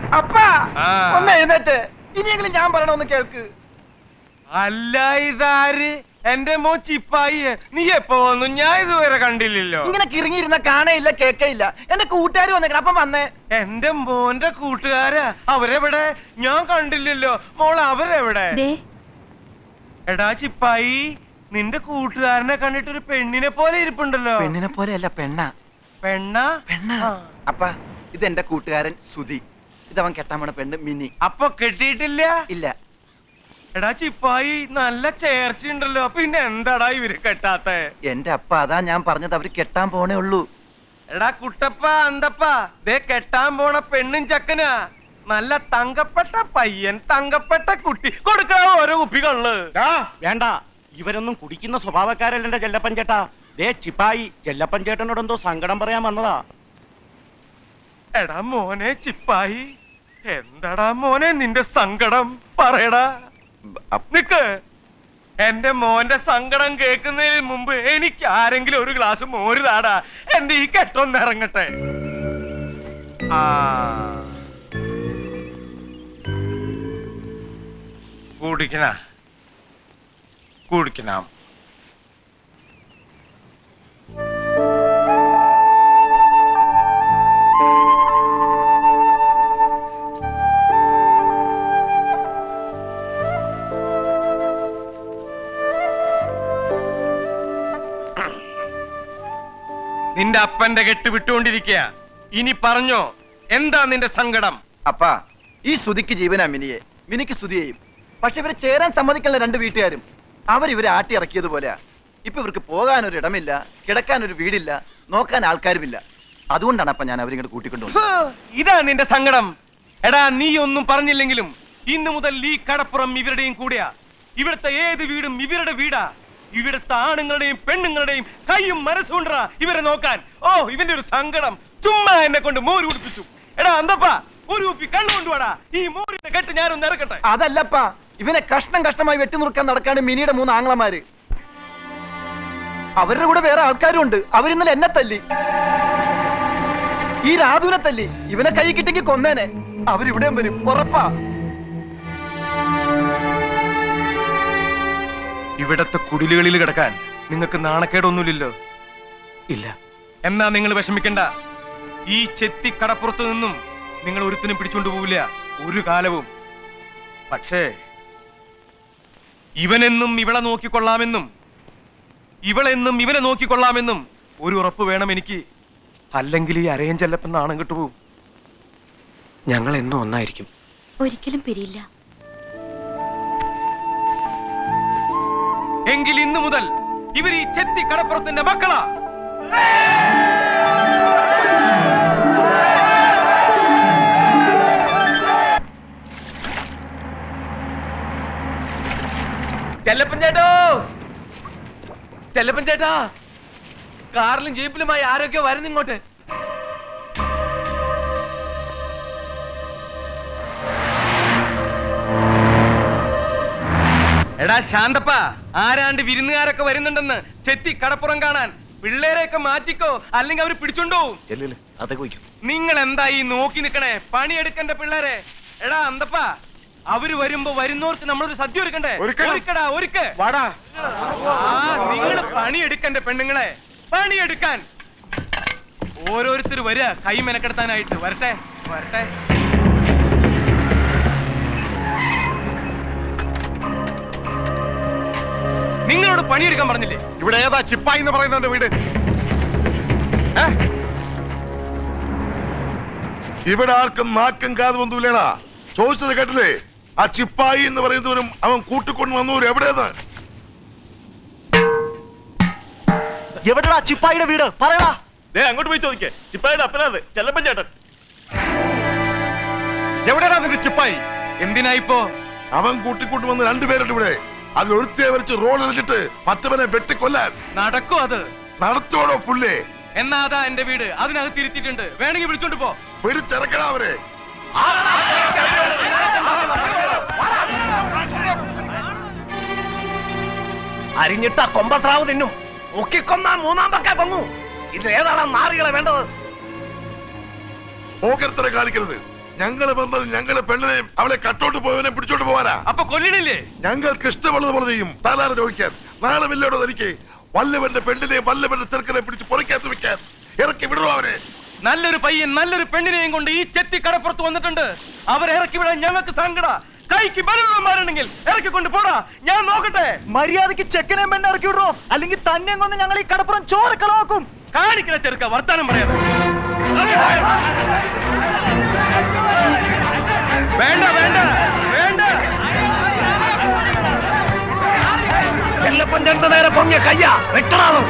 അപ്പാ ആ. ഒന്ന് എഴുന്നേറ്റ് ഇനിയെങ്കിലും ഞാൻ പറയണ ഒന്ന് കേൾക്ക് അല്ല ഇതാര് എന്റെ മോ ചിപ്പായി നീ എപ്പോ വന്നു ഞാൻ ഇതുവരെ കണ്ടില്ലല്ലോ ഇങ്ങനെ കിറങ്ങിയിരുന്ന കാണയില്ല കേക്കയില്ല എന്റെ കൂട്ടുകാർ വന്നേക്കണം അപ്പം വന്നേ എന്റെ മോന്റെ കൂട്ടുകാരാ അവരെവിടെ ഞാൻ കണ്ടില്ലല്ലോ മോൾ അവരെവിടെ ദേ എടാ ചിപ്പായി നിന്റെ കൂട്ടുകാരനെ കണ്ടിട്ട് ഒരു പെണ്ണിനെ പോലെ ഇരിപ്പുണ്ടല്ലോ പെണ്ണിനെ പോലെ അല്ല പെണ്ണ പെണ്ണ പെണ്ണ അപ്പ ഇത് എന്റെ കൂട്ടുകാരൻ സുധി ഇതവൻ കെട്ടാൻ പോണ പെണ്ണ് മിനി അപ്പൊ കെട്ടിയിട്ടില്ല ഇല്ല എടാ ചിപ്പായി നല്ല ചേർച്ചയുണ്ടല്ലോ പിന്നെ എന്താടാ ഇവര് കെട്ടാത്ത എന്റെ അപ്പ അതാ ഞാൻ പറഞ്ഞത് അവര് കെട്ടാൻ പോണേ ഉള്ളൂ എടാ കുട്ടപ്പ അന്തപ്പ ദേ കെട്ടാൻ പോണ പെണ്ണും ചക്കനാ നല്ല തങ്കപ്പെട്ട പയ്യൻ തങ്കപ്പെട്ട കുട്ടി കൊടുക്കണ ഓരോ കുപ്പികള് വേണ്ട ഇവരൊന്നും കുടിക്കുന്ന സ്വഭാവക്കാരല്ല എന്റെ ചെല്ലപ്പൻ ചേട്ടാ ദേ ചിപ്പായി ചെല്ലപ്പൻ ചേട്ടനോട് എന്തോ സങ്കടം പറയാൻ വന്നതാ എടാ മോനെ ചിപ്പായി എന്താടാ മോനെ നിന്റെ സങ്കടം പറയടാ നിക്ക് എന്റെ മോന്റെ സങ്കടം കേൾക്കുന്നതിന് മുമ്പ് എനിക്ക് ആരെങ്കിലും ഒരു ഗ്ലാസ് മോര് താടാ എന്റെ ഈ കെട്ടൊന്ന് ഇറങ്ങട്ടെ ആ കുടിക്കണ കുടിക്കണം നിന്റെ അപ്പന്റെ കെട്ട് വിട്ടുകൊണ്ടിരിക്കുക ഇനി പറഞ്ഞോ എന്താ നിന്റെ സങ്കടം അപ്പ ഈ സുധിക്ക് ജീവനാ മിനിയെ മിനിക്ക് സുധിയെയും പക്ഷെ ഇവര് ചേരാൻ സമ്മതിക്കല്ല രണ്ട് വീട്ടുകാരും അവരിവരെ ആട്ടി ഇറക്കിയതുപോലെയാ ഇപ്പൊ ഇവർക്ക് പോകാൻ ഒരു ഇടമില്ല കിടക്കാൻ ഒരു വീടില്ല നോക്കാൻ ആൾക്കാരുമില്ല അതുകൊണ്ടാണ് അപ്പൊ ഞാൻ അവരിങ്ങോട്ട് കൂട്ടിക്കൊണ്ടുവന്നത് ഹ്, ഇതാ നിന്റെ സങ്കടം എടാ നീ ഒന്നും പറഞ്ഞില്ലെങ്കിലും ഇന്നു മുതൽ ഈ കടപ്പുറം ഇവരുടെയും കൂടെയാ ഇവിടുത്തെ ഏത് വീടും ഇവരുടെ വീടാ ഇവിടുത്തെ ആണുങ്ങളുടെയും പെണ്ണുങ്ങളുടെയും കൈയും മനസ്സുണ്ടാ ഇവരെ നോക്കാൻ ഓ ഇവന്റെ ഒരു സങ്കടം ചുമ്മാ എന്നെ കൊണ്ട് മോര് കുടിപ്പിച്ചു എടാ അന്തപ്പാ ഒരു കുപ്പി കണ്ണു കൊണ്ടുവാടാ ഈ മോരിന്റെ കെട്ട് ഞാനൊന്ന് ഇറക്കട്ടെ അതല്ലപ്പാ ഇവനെ കഷ്ണം കഷ്ടമായി വെട്ടി നുറുക്കാൻ നടക്കാണ് മിനിയുടെ മൂന്ന് ആങ്ങളമാര് അവരുടെ കൂടെ വേറെ ആൾക്കാരും ഉണ്ട് അവരിന്നലെ എന്നെ തല്ലി ഈ രാധുവിനെ തല്ലി ഇവനെ കൈ കിട്ടെങ്കിൽ കൊന്നേനെ അവരിവിടെയും വരും ഉറപ്പാ ഇവിടത്തെ കുടിലുകളിൽ കിടക്കാൻ നിങ്ങൾക്ക് നാണക്കേടൊന്നുമില്ലല്ലോ ഇല്ല എന്നാ നിങ്ങൾ വിഷമിക്കണ്ട ഈ ചെത്തി കടപ്പുറത്ത് നിന്നും നിങ്ങൾ ഒരുത്തിനും പിടിച്ചോണ്ട് പോവില്ല ഒരു കാലവും പക്ഷേ ഇവനെന്നും ഇവളെ നോക്കിക്കൊള്ളാമെന്നും ഇവളെന്നും ഇവനെ നോക്കിക്കൊള്ളാമെന്നും ഒരു ഉറപ്പ് വേണം എനിക്ക് അല്ലെങ്കിൽ ഈ അരയൻ ചെല്ലപ്പെന്ന് നാണം കിട്ടുപോകും ഞങ്ങൾ എന്നും ഒന്നായിരിക്കും ഒരിക്കലും പിരിയില്ല എങ്കിൽ ഇന്നു മുതൽ ഇവർ ഈ ചെത്തി കടപ്പുറത്തിന്റെ മക്കളാ ചെല്ലപ്പൻ ചേട്ടോ ചെല്ലപ്പൻ ചേട്ടാ കാറിലും ജീപ്പിലുമായി ആരൊക്കെ വരുന്നു ഇങ്ങോട്ട് എടാ ശാന്തപ്പ ആരാണ്ട് വിരുന്നുകാരൊക്കെ വരുന്നുണ്ടെന്ന് ചെത്തി കടപ്പുറം കാണാൻ പിള്ളേരെയൊക്കെ മാറ്റിക്കോ അല്ലെങ്കിൽ അവര് പിടിച്ചോണ്ടോ ചെല്ലില്ല അതൊക്കെ വയ്ക്കും നിങ്ങൾ എന്താ ഈ നോക്കി നിക്കണേ പണിയെടുക്കണ്ട പിള്ളേരെ എടാ അന്തപ്പ അവര് വരുമ്പോ വരുന്നവർക്ക് നമ്മളൊരു സദ്യ ഒരുക്കണ്ടേ ഒരുക്കണം. ഒരുക്കടാ ഒരുക്ക് വാടാ ആ നിങ്ങൾ പണിയെടുക്കണ്ട പെണ്ണുങ്ങളെ പണിയെടുക്കാൻ ഓരോരുത്തർ വരിക കൈ മെനക്കെടുത്താനായിട്ട് വരട്ടെ വരട്ടെ നിങ്ങളോട് പണിയെടുക്കാൻ പറഞ്ഞില്ലേ ഇവിടെ ഏതാ ചിപ്പായി എന്ന് പറയുന്നവന്റെ വീട് ഏ? ഇവിടെ ആർക്കും നാക്കും കാതും ഒന്നുമില്ലടാ ചോദിച്ചത് കേട്ടില്ലേ ആ ചിപ്പായി എന്ന് പറയുന്നവരും അവൻ കൂട്ടിക്കൊണ്ട് വന്നവരും എവിടെയെന്ന് എവിടെടാ ചിപ്പായിയുടെ വീട് പറയടാ ദേ അങ്ങോട്ട് പോയി ചോദിക്കേ ചിപ്പായുടെ അപ്പനാത് ചെല്ലപ്പൻ ചേട്ടൻ എവിടെയാടാ നിന്റെ ചിപ്പായി എന്തിനാ ഇപ്പോ അവൻ കൂട്ടിക്കൊണ്ട് വന്ന് രണ്ടുപേരുണ്ട് ഇവിടെ അതിൽ ഒരുത്തിയെ വരച്ച് റോൾ എറിഞ്ഞിട്ട് പത്തുപനെ വെട്ടിക്കൊല്ലാൻ നടക്കും അത് നടത്തോടോ പുല്ലേ എന്നാ അതാ എന്റെ വീട് അതിനകത്ത് തിരുത്തിയിട്ടുണ്ട് വേണമെങ്കിൽ വിളിച്ചോണ്ട് പോ പിടിച്ചിറക്കണ അവരെ അരിഞ്ഞിട്ട കൊമ്പസ്രാവ് തിന്നും മുക്കിക്കൊന്നാ മൂന്നാം പക്ക പൊങ്ങു ഇത് ഏതാണ് നാറികളെ വേണ്ടത് പോക്കരത്തര കാണിക്കരുത് ഞങ്ങള് വന്നത് ഞങ്ങളെ പെണ്ണിനെയും അവളെ കട്ടോട്ട് പോയവനെ പിടിച്ചോട്ട് പോവാനാ അപ്പൊ കൊല്ലിടില്ലേ ഞങ്ങൾക്ക് ഇഷ്ടമുള്ളത് പോലെ ചെയ്യും താലാറ് ചോദിക്കാൻ നാളെ തനിക്ക് വല്ലവന്റെ പെണ്ണിനെയും വല്ലവന്റെ ചെറുക്കനെ പിടിച്ച് പുറക്കകത്ത് വെക്കാൻ ഇറക്കി വിടുവോ അവരെ നല്ലൊരു പയ്യൻ നല്ലൊരു പെണ്ണിനെയും കൊണ്ട് ഈ ചെത്തി കടപ്പുറത്ത് വന്നിട്ടുണ്ട് അവരെ ഇറക്കി വിടാൻ ഞങ്ങൾക്ക് സങ്കട കൈക്ക് ബലമുള്ളമാരുണ്ടെങ്കിൽ ഇറക്കി കൊണ്ട് പോടാ ഞാൻ നോക്കട്ടെ മര്യാദക്ക് ചെക്കനെ പെണ്ണെ ഇറക്കി വിടറോ അല്ലെങ്കിൽ തന്നെ കൊന്ന് ഞങ്ങൾ ഈ കടപ്പുറം ചോരക്കളാക്കും കാണിക്കണ ചെറുക്ക വർത്താനം പറയാതെ വേണ്ട വേണ്ട വേണ്ട ചെല്ലപ്പൻ രണ്ടു നേരം പൊങ്ങിയ കയ്യ വെട്ടറാവും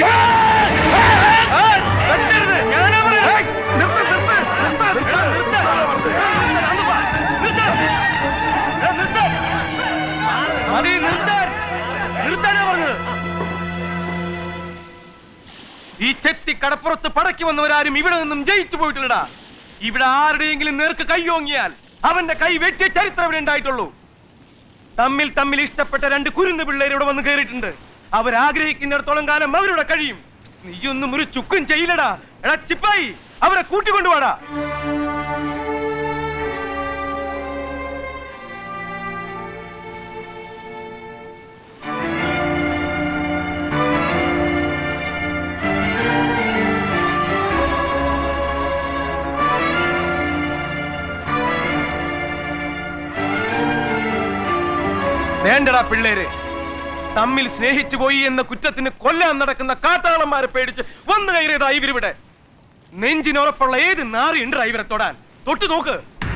ആ, വെട്ടരുത്. ഞാനാ പറയുന്നത്. നിർത്ത്, നിർത്ത്, നിർത്ത്. എടാ, നിർത്ത്. നിർത്ത്. എടാ, നിർത്ത്. മതി, നിർത്താൻ. നിർത്താനാ പറഞ്ഞത് ഈ ചെത്തി കടപ്പുറത്ത് പടക്കി വന്നവരാരും ഇവിടെ നിന്നും ജയിച്ചു പോയിട്ടില്ലടാ ഇവിടെ ആരുടെയെങ്കിലും നേർക്ക് കൈ ഓങ്ങിയാൽ അവന്റെ കൈ വെട്ടിയ ചരിത്രം ഇവിടെ ഉണ്ടായിട്ടുള്ളൂ തമ്മിൽ തമ്മിൽ ഇഷ്ടപ്പെട്ട രണ്ട് കുരുന്ന് പിള്ളേർ ഇവിടെ വന്ന് കയറിയിട്ടുണ്ട് അവരാഗ്രഹിക്കുന്നിടത്തോളം കാലം അവരുടെ കഴിയും നീയൊന്നും ഒരു ചുക്കും ചെയ്യില്ലടാ എടാ ചിപ്പായി അവരെ കൂട്ടിക്കൊണ്ടുപോടാ വേണ്ടടാ പിള്ളേര് തമ്മിൽ സ്നേഹിച്ചു പോയി എന്ന കുറ്റത്തിന് കൊല്ലാൻ നടക്കുന്ന കാട്ടാളന്മാരെ പേടിച്ച് വന്നു കയറിയതാ ഇവരിവിടെ നെഞ്ചിനുറപ്പുള്ള ഏത് നാറിയുണ്ട് ഇവരെ തൊടാൻ തൊട്ടു നോക്ക്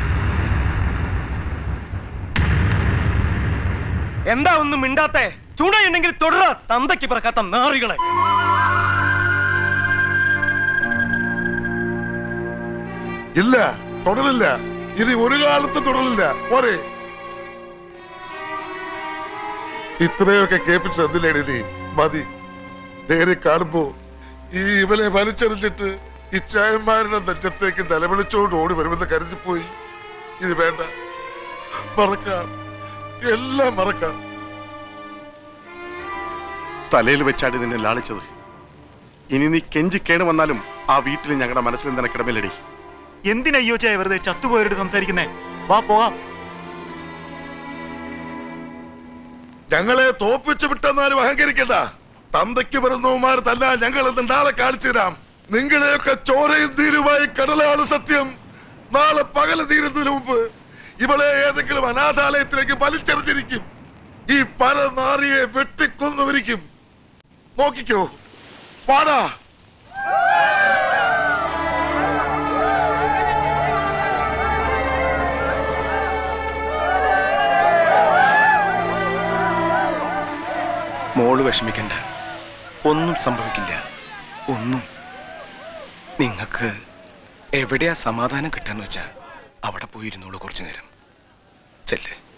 എന്താ ഒന്നും മിണ്ടാത്തെ ചൂണ്ടയുണ്ടെങ്കിൽ തുടരാ തന്തയ്ക്ക് പിറക്കാത്ത നാറികളെ ഇല്ല തുടരില്ല ഇത് ഒരു കാലത്ത് തുടരില്ല പോരെ ഇത്രയൊക്കെ കേൾപ്പിച്ച് എന്തിലേടി നീ മതി നേരെ കാണുമ്പോ ഈ ഇവനെ വലിച്ചെറിഞ്ഞിട്ട് ഇച്ചായന്മാരുടെ നെഞ്ചത്തേക്ക് നിലവിളിച്ചോണ്ട് ഓടി വരുമെന്ന് കരുതിപ്പോയി ഇത് വേണ്ട മറക്കാം എല്ലാം മറക്കാം തലയിൽ വെച്ചാടി നിന്നെ ലാളിച്ചത് ഇനി നീ കെഞ്ചി കേണ് വന്നാലും ആ വീട്ടിൽ ഞങ്ങളുടെ മനസ്സിൽ നിനക്കിടമേലടി എന്തിനയ്യോ ചേ വെറുതെ ചത്തുപോയവരോട് സംസാരിക്കുന്നേ വാ പോവാം ഞങ്ങളെ തോപ്പിച്ചു വിട്ടെന്നാരും അഹങ്കരിക്കണ്ട തന്തയ്ക്ക് പിറന്നവന്മാർ തല്ല ഞങ്ങൾ ഇന്ന് നാളെ കാണിച്ചു തരാം നിങ്ങളെയൊക്കെ ചോരയും തീരുമായി കടലാണ് സത്യം നാളെ പകല് തീരുന്നതിന് മുമ്പ് ഇവളെ ഏതെങ്കിലും അനാഥാലയത്തിലേക്ക് വലിച്ചെറിഞ്ഞിരിക്കും ഈ പരനാറിയെ വെട്ടിക്കൊന്നുവരിക്കും നോക്കിക്കോ പാടാ മോള് വിഷമിക്കണ്ട ഒന്നും സംഭവിക്കില്ല ഒന്നും നിങ്ങൾക്ക് എവിടെയാ സമാധാനം കിട്ടാന്ന് വെച്ചാ അവിടെ പോയിരുന്നോളൂ കുറച്ചു നേരം ചെല്ലേ